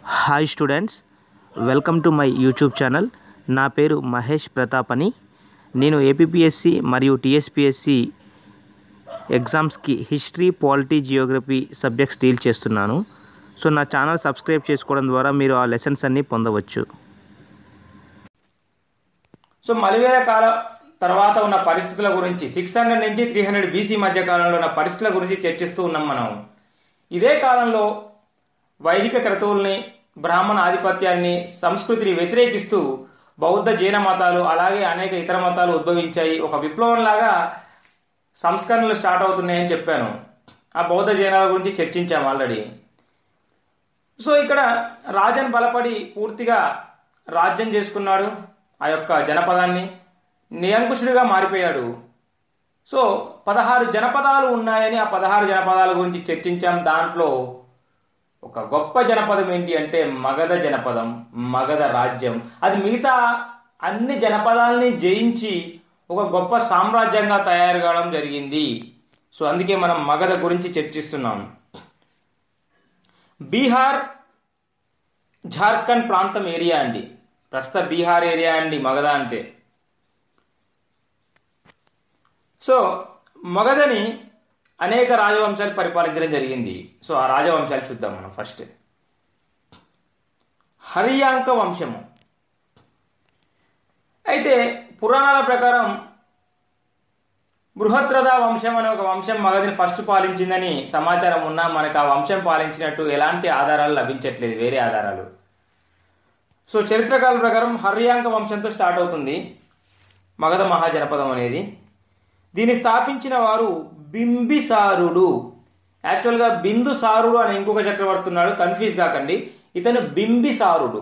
hi students welcome to my YouTube channel నా పేరు మహేష్ ప్రతాప్ అని నేను ఏపీఎస్సి మరియు టీఎస్పిఎస్సి ఎగ్జామ్స్కి history polity geography subjects deal చేస్తున్నాను సో నా ఛానల్ సబ్స్క్రైబ్ చేసుకోవడం ద్వారా మీరు ఆ లెసన్స్ అన్నీ పొందవచ్చు సో మలివేల కాల తర్వాత ఉన్న పరిస్థితుల గురించి సిక్స్ హండ్రెడ్ నుంచి త్రీ హండ్రెడ్ బీసీ మధ్య కాలంలో ఉన్న పరిస్థితుల గురించి చర్చిస్తూ ఉన్నాం మనం ఇదే కాలంలో వైదిక క్రతువుల్ని బ్రాహ్మణ ఆధిపత్యాన్ని సంస్కృతిని వ్యతిరేకిస్తూ బౌద్ధ జైన మతాలు అలాగే అనేక ఇతర మతాలు ఉద్భవించాయి ఒక విప్లవంలాగా సంస్కరణలు స్టార్ట్ అవుతున్నాయని చెప్పాను ఆ బౌద్ధ జైనాల గురించి చర్చించాం ఆల్రెడీ సో ఇక్కడ రాజన్ బలపడి పూర్తిగా రాజ్యం చేసుకున్నాడు ఆ యొక్క జనపదాన్ని నిరంకుశుడిగా మారిపోయాడు సో పదహారు జనపదాలు ఉన్నాయని ఆ పదహారు జనపదాల గురించి చర్చించాం దాంట్లో ఒక గొప్ప జనపదం ఏంటి అంటే మగధ జనపదం మగధ రాజ్యం అది మిగతా అన్ని జనపదాలని జయించి ఒక గొప్ప సామ్రాజ్యంగా తయారు కావడం జరిగింది సో అందుకే మనం మగధ గురించి చర్చిస్తున్నాం బీహార్ జార్ఖండ్ ప్రాంతం ఏరియా అండి ప్రస్తుత బీహార్ ఏరియా అండి మగధ అంటే సో మగధని అనేక రాజవంశాలు పరిపాలించడం జరిగింది సో ఆ రాజవంశాలు చూద్దాం మనం ఫస్ట్ హరియాంక వంశము అయితే పురాణాల ప్రకారం బృహత్రథ వంశం అనే ఒక వంశం మగధిని ఫస్ట్ పాలించిందని సమాచారం ఉన్నా మనకు ఆ వంశం పాలించినట్టు ఎలాంటి ఆధారాలు లభించట్లేదు వేరే ఆధారాలు సో చరిత్రకాల ప్రకారం హర్యాంక వంశంతో స్టార్ట్ అవుతుంది మగధ మహాజనపదం అనేది దీన్ని స్థాపించిన వారు బింబిసారుడు యాక్చువల్గా బిందుసారుడు అనే ఇంకొక చక్రవర్తి ఉన్నాడు కన్ఫ్యూజ్ కాకండి ఇతను బింబిసారుడు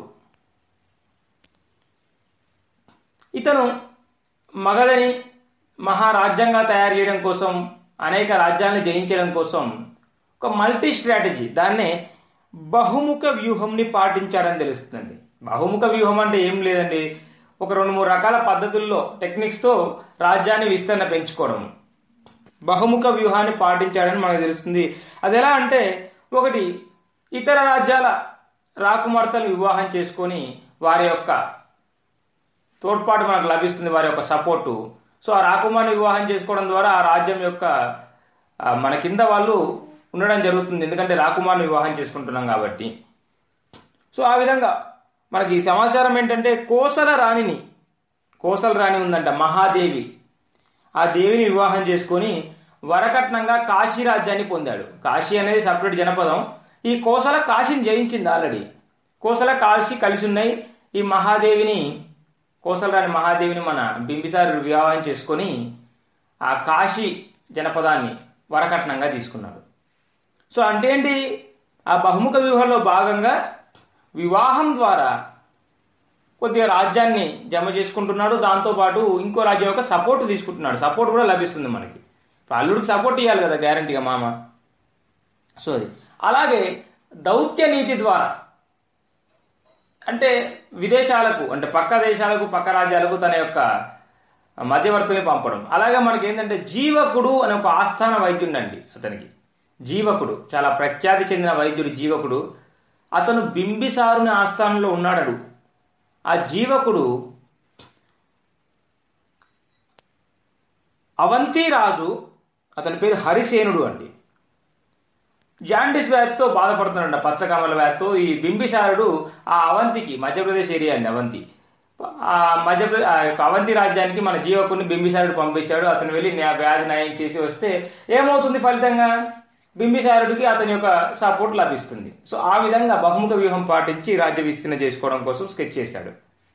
ఇతను మగధని మహారాజ్యంగా తయారు చేయడం కోసం అనేక రాజ్యాలను జయించడం కోసం ఒక మల్టీ స్ట్రాటజీ దాన్నే బహుముఖ వ్యూహంని పాటించాడని తెలుస్తుంది బహుముఖ వ్యూహం అంటే ఏం లేదండి ఒక రెండు మూడు రకాల పద్ధతుల్లో టెక్నిక్స్తో రాజ్యాన్ని విస్తరణ పెంచుకోవడం బహుముఖ వ్యూహాన్ని పాటించాడని మనకు తెలుస్తుంది అది ఎలా అంటే ఒకటి ఇతర రాజ్యాల రాకుమార్తెలు వివాహం చేసుకొని వారి యొక్క తోడ్పాటు మనకు లభిస్తుంది వారి యొక్క సపోర్టు సో ఆ రాకుమార్ని వివాహం చేసుకోవడం ద్వారా ఆ రాజ్యం యొక్క మన కింద వాళ్ళు ఉండడం జరుగుతుంది ఎందుకంటే రాకుమార్ని వివాహం చేసుకుంటున్నాం కాబట్టి సో ఆ విధంగా మనకి ఈ సమాచారం ఏంటంటే కోసల రాణిని కోసల రాణి ఉందంట మహాదేవి ఆ దేవిని వివాహం చేసుకొని వరకట్నంగా కాశీ రాజ్యాన్ని పొందాడు కాశీ అనేది సపరేట్ జనపదం ఈ కోసల కాశీని జయించింది ఆల్రెడీ కోసల కాశీ కలిసి ఉన్నాయి ఈ మహాదేవిని కోసలరాని మహాదేవిని మన బింబిసారి వివాహం చేసుకొని ఆ కాశీ జనపదాన్ని వరకట్నంగా తీసుకున్నాడు సో అంటే ఏంటి ఆ బహుముఖ వ్యూహంలో భాగంగా వివాహం ద్వారా కొద్దిగా రాజ్యాన్ని జమ చేసుకుంటున్నాడు దాంతోపాటు ఇంకో రాజ్యం యొక్క సపోర్ట్ తీసుకుంటున్నాడు సపోర్ట్ కూడా లభిస్తుంది మనకి అల్లుడికి సపోర్ట్ ఇవ్వాలి కదా గ్యారంటీగా మామ సో అది అలాగే దౌత్య నీతి ద్వారా అంటే విదేశాలకు అంటే పక్క దేశాలకు పక్క రాజ్యాలకు తన యొక్క మధ్యవర్తుల్ని పంపడం అలాగే మనకి ఏంటంటే జీవకుడు అనే ఒక ఆస్థాన వైద్యుడు అండి అతనికి జీవకుడు చాలా ప్రఖ్యాతి చెందిన వైద్యుడు జీవకుడు అతను బింబిసారుని ఆస్థానంలో ఉన్నాడు ఆ జీవకుడు అవంతి రాజు అతని పేరు హరిసేనుడు అండి జాండిస్ వ్యాధితో బాధపడుతున్నాడు పచ్చకమల వ్యాధితో ఈ బింబిసారుడు ఆ అవంతికి మధ్యప్రదేశ్ ఏరియా అండి అవంతి ఆ మధ్యప్రదేశ్ ఆ యొక్క అవంతి రాజ్యానికి మన జీవకుడిని బింబిసారుడు పంపించాడు అతను వెళ్ళి వ్యాధి నయం చేసి వస్తే ఏమవుతుంది ఫలితంగా బింబిసారుడికి అతని యొక్క సపోర్ట్ లభిస్తుంది సో ఆ విధంగా బహుముఖ వ్యూహం పాటించి రాజ్య విస్తీర్ణ చేసుకోవడం కోసం స్కెచ్ చేశాడు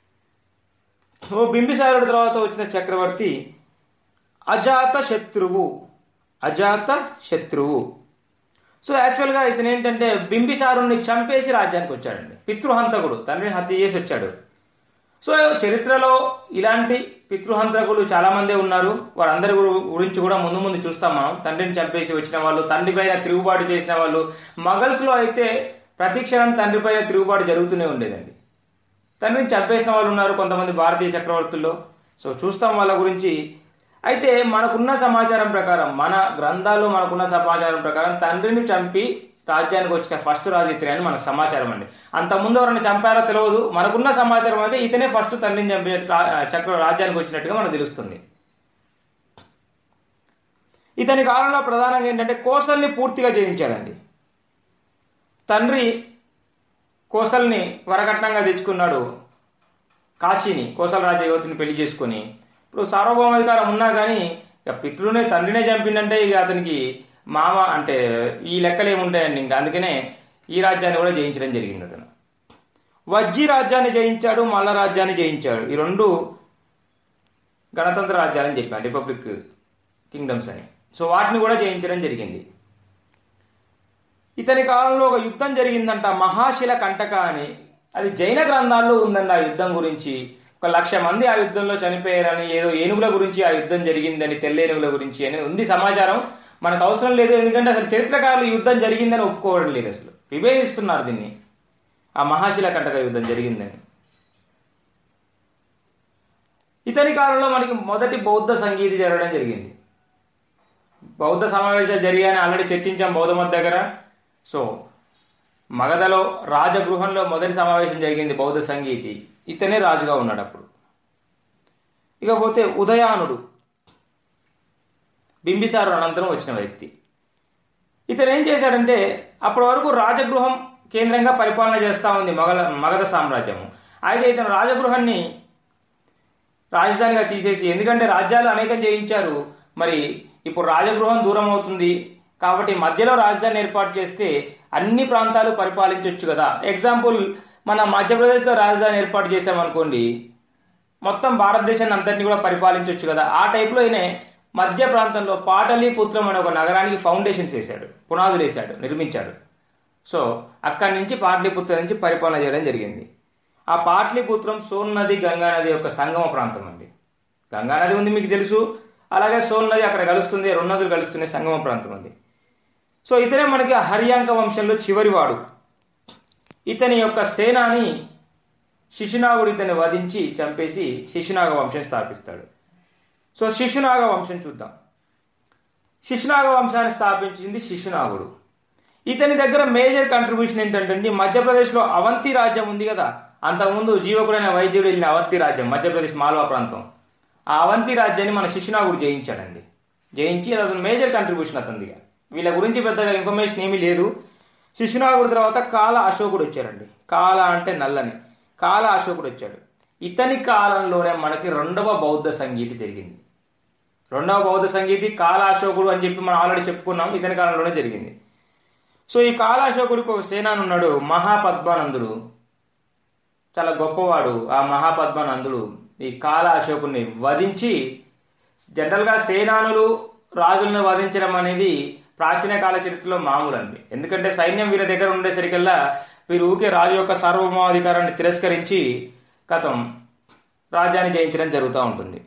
ఓ బింబిసారుడు తర్వాత వచ్చిన చక్రవర్తి అజాత శత్రువు అజాత శత్రువు సో యాక్చువల్గా ఇతను ఏంటంటే బింబిసారుని చంపేసి రాజ్యానికి వచ్చాడండి పితృహంతకుడు తండ్రిని హత్య చేసి వచ్చాడు సో చరిత్రలో ఇలాంటి పితృహంతకులు చాలా మందే ఉన్నారు వారందరి గురించి కూడా ముందు ముందు చూస్తాం మనం తండ్రిని చంపేసి వచ్చిన వాళ్ళు తండ్రి పైన తిరుగుబాటు చేసిన వాళ్ళు మగల్స్లో అయితే ప్రతిక్షణం తండ్రి పైన తిరుగుబాటు జరుగుతూనే ఉండేదండి తండ్రిని చంపేసిన వాళ్ళు ఉన్నారు కొంతమంది భారతీయ చక్రవర్తుల్లో సో చూస్తాం వాళ్ళ గురించి అయితే మనకున్న సమాచారం ప్రకారం మన గ్రంథాల్లో మనకున్న సమాచారం ప్రకారం తండ్రిని చంపి రాజ్యానికి వచ్చిన ఫస్ట్ రాజు ఇతనే అని మనకు సమాచారం అండి అంతకుముందు ఎవరైనా చంపారో తెలియదు మనకున్న సమాచారం అయితే ఇతనే ఫస్ట్ తండ్రిని చంపే రా- చక్ర రాజ్యానికి వచ్చినట్టుగా మనకు తెలుస్తుంది ఇతని కాలంలో ప్రధానంగా ఏంటంటే కోసల్ని పూర్తిగా జయించాడండి తండ్రి కోసల్ని వరకట్నంగా తెచ్చుకున్నాడు కాశీని కోసల రాజ యువతిని పెళ్లి చేసుకొని ఇప్పుడు సార్వభౌమాధికారం ఉన్నా కానీ ఇక పితృనే తండ్రినే చంపిందంటే ఇక అతనికి మామ అంటే ఈ లెక్కలు ఏముంటాయండి ఇంకా అందుకనే ఈ రాజ్యాన్ని కూడా జయించడం జరిగింది అతను వజ్జీ రాజ్యాన్ని జయించాడు మల్ల రాజ్యాన్ని జయించాడు ఈ రెండు గణతంత్ర రాజ్యాలని చెప్పాను రిపబ్లిక్ కింగ్డమ్స్ అని సో వాటిని కూడా జయించడం జరిగింది ఇతని కాలంలో ఒక యుద్ధం జరిగిందంట మహాశిల కంటక అని అది జైన గ్రంథాల్లో ఉందండి ఆ యుద్ధం గురించి ఒక లక్ష మంది ఆ యుద్ధంలో చనిపోయారని ఏదో ఏనుగుల గురించి ఆ యుద్ధం జరిగిందని తెల్లేనుగుల గురించి అని ఉంది సమాచారం మనకు అవసరం లేదు ఎందుకంటే అసలు చరిత్రకారులు యుద్ధం జరిగిందని ఒప్పుకోవడం లేదు అసలు విభేదిస్తున్నారు దీన్ని ఆ మహాశిల కంటక యుద్ధం జరిగిందని ఇతని కాలంలో మనకి మొదటి బౌద్ధ సంగీతి జరగడం జరిగింది బౌద్ధ సమావేశాలు జరిగాయని ఆల్రెడీ చర్చించాం బౌద్ధ మత దగ్గర సో మగధలో రాజగృహంలో మొదటి సమావేశం జరిగింది బౌద్ధ సంగీతి ఇతనే రాజుగా ఉన్నాడు అప్పుడు ఇకపోతే ఉదయానుడు బింబిసారు అనంతరం వచ్చిన వ్యక్తి ఇతను ఏం చేశాడంటే అప్పటి వరకు రాజగృహం కేంద్రంగా పరిపాలన చేస్తూ ఉంది మగధ మగధ సామ్రాజ్యము అయితే ఇతను రాజగృహాన్ని రాజధానిగా తీసేసి ఎందుకంటే రాజ్యాలు అనేకం జయించారు మరి ఇప్పుడు రాజగృహం దూరం అవుతుంది కాబట్టి మధ్యలో రాజధాని ఏర్పాటు చేస్తే అన్ని ప్రాంతాలు పరిపాలించవచ్చు కదా ఎగ్జాంపుల్ మన మధ్యప్రదేశ్లో రాజధాని ఏర్పాటు చేసామనుకోండి మొత్తం భారతదేశాన్ని అంతటిని కూడా పరిపాలించవచ్చు కదా ఆ టైప్లో ఈయన మధ్య ప్రాంతంలో పాటలీపుత్రం అనే ఒక నగరానికి ఫౌండేషన్స్ వేశాడు పునాదులు వేశాడు నిర్మించాడు సో అక్కడి నుంచి పాటలీపుత్రం నుంచి పరిపాలన చేయడం జరిగింది ఆ పాటలీపుత్రం సోన్ నది గంగా నది యొక్క సంగమ ప్రాంతం అండి గంగా నది ఉంది మీకు తెలుసు అలాగే సోన్ నది అక్కడ కలుస్తుంది రెండు నదులు కలుస్తున్న సంగమ ప్రాంతం ఉంది సో ఇతనే మనకి హర్యాంక వంశంలో చివరివాడు ఇతని యొక్క సేనాని శిశునాగుడు ఇతన్ని వధించి చంపేసి శిశునాగ వంశం స్థాపిస్తాడు సో శిశునాగ వంశం చూద్దాం శిశునాగ వంశాన్ని స్థాపించింది శిశునాగుడు ఇతని దగ్గర మేజర్ కంట్రిబ్యూషన్ ఏంటంటే మధ్యప్రదేశ్లో అవంతి రాజ్యం ఉంది కదా అంతకుముందు జీవకుడైన వైద్యుడు వెళ్ళిన అవంతి రాజ్యం మధ్యప్రదేశ్ మాల్వా ప్రాంతం ఆ అవంతి రాజ్యాన్ని మన శిశునాగుడు జయించాడండి జయించి అది అతను మేజర్ కంట్రిబ్యూషన్ అతనిదిగా వీళ్ళ గురించి పెద్దగా ఇన్ఫర్మేషన్ ఏమీ లేదు శిశునాగుడు తర్వాత కాల అశోకుడు వచ్చారండి కాల అంటే నల్లని కాల అశోకుడు వచ్చాడు ఇతని కాలంలోనే మనకి రెండవ బౌద్ధ సంగీతి జరిగింది రెండవ బౌద్ధ సంగీతి కాలాశోకుడు అని చెప్పి మనం ఆల్రెడీ చెప్పుకున్నాం ఇతని కాలంలోనే జరిగింది సో ఈ కాలాశోకుడికి ఒక సేనాని ఉన్నాడు మహాపద్మానందుడు చాలా గొప్పవాడు ఆ మహాపద్మానందుడు ఈ కాల అశోకుని వధించి జనరల్గా సేనానులు రాజులను వధించడం అనేది ప్రాచీన కాల చరిత్రలో మామూలు అండి ఎందుకంటే సైన్యం వీరి దగ్గర ఉండేసరికల్లా వీరు ఊకే రాజు యొక్క సార్వభౌమాధికారాన్ని తిరస్కరించి గతం రాజ్యాన్ని జయించడం జరుగుతూ ఉంటుంది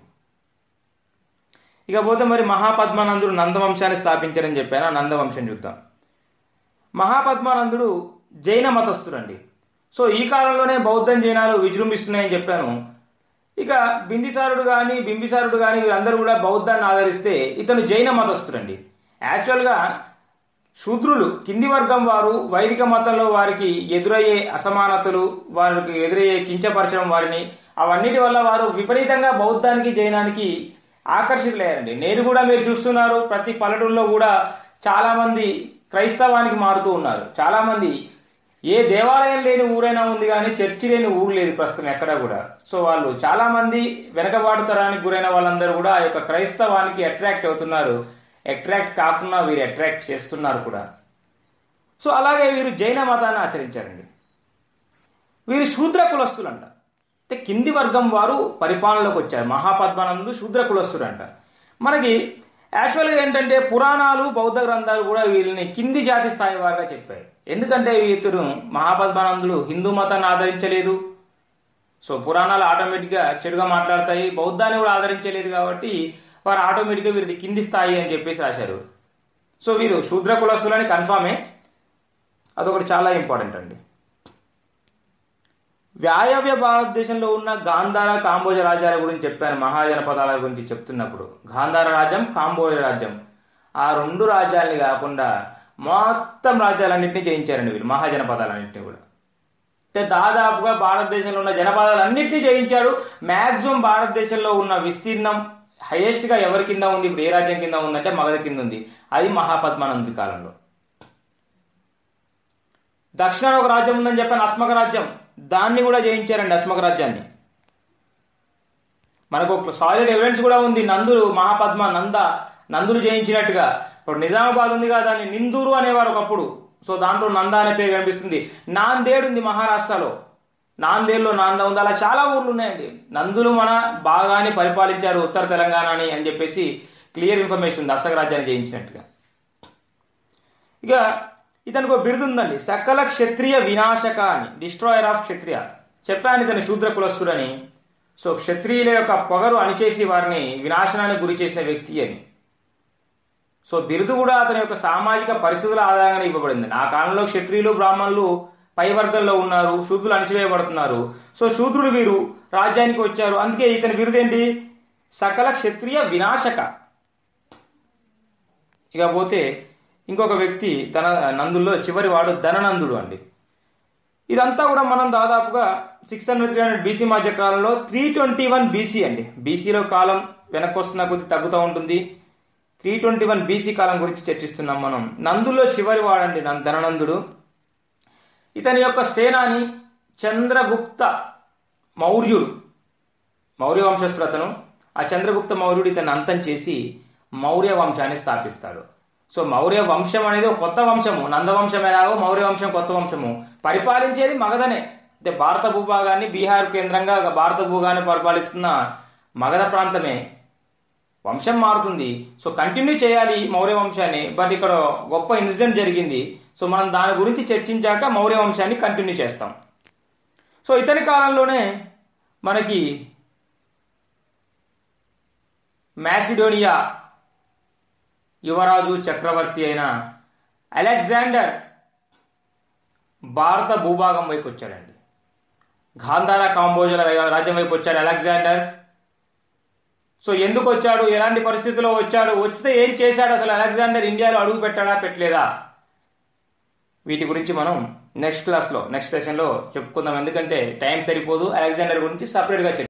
ఇకపోతే మరి మహాపద్మానందుడు నందవంశాన్ని స్థాపించారని చెప్పాను ఆ నందవంశం చూద్దాం మహాపద్మానందుడు జైన మతస్థుడండి సో ఈ కాలంలోనే బౌద్ధం జైనాలు విజృంభిస్తున్నాయని చెప్పాను ఇక బిందిసారుడు కానీ బింబిసారుడు కానీ వీళ్ళందరూ కూడా బౌద్ధాన్ని ఆదరిస్తే ఇతను జైన మతస్థుడండి యాక్చువల్గా శూద్రులు కింది వర్గం వారు వైదిక మతంలో వారికి ఎదురయ్యే అసమానతలు వారికి ఎదురయ్యే కించపరచడం వారిని అవన్నిటి వల్ల వారు విపరీతంగా బౌద్ధానికి జైనానికి ఆకర్షితులయ్యారండి నేను కూడా మీరు చూస్తున్నారు ప్రతి పల్లెటూరులో కూడా చాలా మంది క్రైస్తవానికి మారుతూ ఉన్నారు చాలా మంది ఏ దేవాలయం లేని ఊరైనా ఉంది కానీ చర్చి లేని ఊరు లేదు ప్రస్తుతం ఎక్కడా కూడా సో వాళ్ళు చాలా మంది వెనకబాటు తరానికి గురైన వాళ్ళందరూ కూడా ఆ యొక్క క్రైస్తవానికి అట్రాక్ట్ అవుతున్నారు అట్రాక్ట్ కాకుండా వీరు అట్రాక్ట్ చేస్తున్నారు కూడా సో అలాగే వీరు జైన మతాన్ని ఆచరించారండి వీరు శూద్ర కులస్తులంట అంటే కింది వర్గం వారు పరిపాలనలోకి వచ్చారు మహాపద్మానందుడు శూద్ర కులస్తుడు అంట మనకి యాక్చువల్గా ఏంటంటే పురాణాలు బౌద్ధ గ్రంథాలు కూడా వీళ్ళని కింది జాతి స్థాయి వారుగా చెప్పాయి ఎందుకంటే ఇతను మహాపద్మానందుడు హిందూ మతాన్ని ఆదరించలేదు సో పురాణాలు ఆటోమేటిక్గా చెడుగా మాట్లాడతాయి బౌద్ధాన్ని కూడా ఆదరించలేదు కాబట్టి వారు ఆటోమేటిక్గా వీరిది కింది స్థాయి అని చెప్పేసి రాశారు సో వీరు శూద్ర కులస్తులని కన్ఫామే అదొకటి చాలా ఇంపార్టెంట్ అండి వ్యాయవ్య భారతదేశంలో ఉన్న గాంధార కాంబోజ రాజ్యాల గురించి చెప్పాను మహాజనపదాల గురించి చెప్తున్నప్పుడు గాంధార రాజ్యం కాంబోజ రాజ్యం ఆ రెండు రాజ్యాలని కాకుండా మొత్తం రాజ్యాలన్నింటినీ జయించారండి వీళ్ళు మహాజనపదాలన్నింటినీ కూడా అంటే దాదాపుగా భారతదేశంలో ఉన్న జనపదాలన్నింటినీ జయించాడు మ్యాక్సిమం భారతదేశంలో ఉన్న విస్తీర్ణం హైయెస్ట్ గా ఎవరి కింద ఉంది ఇప్పుడు ఏ రాజ్యం కింద ఉందంటే మగధ కింద ఉంది అది మహాపద్మానంది కాలంలో దక్షిణాన ఒక రాజ్యం ఉందని చెప్పాను అస్మక రాజ్యం దాన్ని కూడా జయించారండి అస్మక రాజ్యాన్ని మనకు ఒక సాలిడ్ ఎవిడెన్స్ కూడా ఉంది నందులు మహాపద్మ నంద నందులు జయించినట్టుగా ఇప్పుడు నిజామాబాద్ ఉంది కదా దాన్ని నిందూరు అనేవారు ఒకప్పుడు సో దాంట్లో నంద అనే పేరు కనిపిస్తుంది నాందేడ్ ఉంది మహారాష్ట్రలో నాందేడ్లో నాంద ఉంది అలా చాలా ఊర్లు ఉన్నాయండి నందులు మన బాగానే పరిపాలించారు ఉత్తర తెలంగాణని అని చెప్పేసి క్లియర్ ఇన్ఫర్మేషన్ ఉంది అస్మక రాజ్యాన్ని జయించినట్టుగా ఇక ఇతనికి ఒక బిరుదు ఉందండి సకల క్షత్రియ వినాశక అని డిస్ట్రాయర్ ఆఫ్ క్షత్రియ చెప్పాను ఇతను శూద్ర కులస్తుడని సో క్షత్రియుల యొక్క పొగరు అణిచేసి వారిని వినాశనానికి గురి చేసిన వ్యక్తి అని సో బిరుదు కూడా అతని యొక్క సామాజిక పరిస్థితుల ఆధారంగానే ఇవ్వబడింది ఆ కాలంలో క్షత్రియులు బ్రాహ్మణులు పై వర్గంలో ఉన్నారు శూద్రులు అణచివేయబడుతున్నారు సో శూద్రులు వీరు రాజ్యానికి వచ్చారు అందుకే ఇతని బిరుదు ఏంటి సకల క్షత్రియ వినాశక ఇక పోతే ఇంకొక వ్యక్తి తన నందుల్లో చివరి వాడు ధననందుడు అండి ఇదంతా కూడా మనం దాదాపుగా six hundred three hundred BC మధ్య కాలంలో త్రీ ట్వంటీ వన్ బీసీ అండి బీసీలో కాలం వెనక్కి వస్తున్న కొద్ది తగ్గుతూ ఉంటుంది త్రీ ట్వంటీ వన్ బీసీ కాలం గురించి చర్చిస్తున్నాం మనం నందుల్లో చివరి వాడండి నం- ధననందుడు ఇతని యొక్క సేనాని చంద్రగుప్త మౌర్యుడు మౌర్య వంశస్థుడు అతను ఆ చంద్రగుప్త మౌర్యుడు ఇతన్ని అంతం చేసి మౌర్య వంశాన్ని స్థాపిస్తాడు సో మౌర్య వంశం అనేది ఒక కొత్త వంశము నందవంశం ఎలాగో మౌర్య వంశం కొత్త వంశము పరిపాలించేది మగధనే అంటే భారత భూభాగాన్ని బీహార్ కేంద్రంగా భారత భూభాగాన్ని పరిపాలిస్తున్న మగధ ప్రాంతమే వంశం మారుతుంది సో కంటిన్యూ చేయాలి మౌర్య వంశాన్ని బట్ ఇక్కడ గొప్ప ఇన్సిడెంట్ జరిగింది సో మనం దాని గురించి చర్చించాక మౌర్య వంశాన్ని కంటిన్యూ చేస్తాం సో ఇతని కాలంలోనే మనకి మ్యాసిడోనియా యువరాజు చక్రవర్తి అయిన అలెగ్జాండర్ భారత భూభాగం వైపు వచ్చాడండి గాంధార కాంబోజుల రాజ్యం వైపు వచ్చాడు అలెగ్జాండర్ సో ఎందుకు వచ్చాడు ఎలాంటి పరిస్థితుల్లో వచ్చాడు వచ్చితే ఏం చేశాడు అసలు అలెగ్జాండర్ ఇండియాలో అడుగు పెట్టాడా పెట్టలేదా వీటి గురించి మనం నెక్స్ట్ క్లాస్లో నెక్స్ట్ సెషన్లో చెప్పుకుందాం ఎందుకంటే టైం సరిపోదు అలెగ్జాండర్ గురించి సపరేట్గా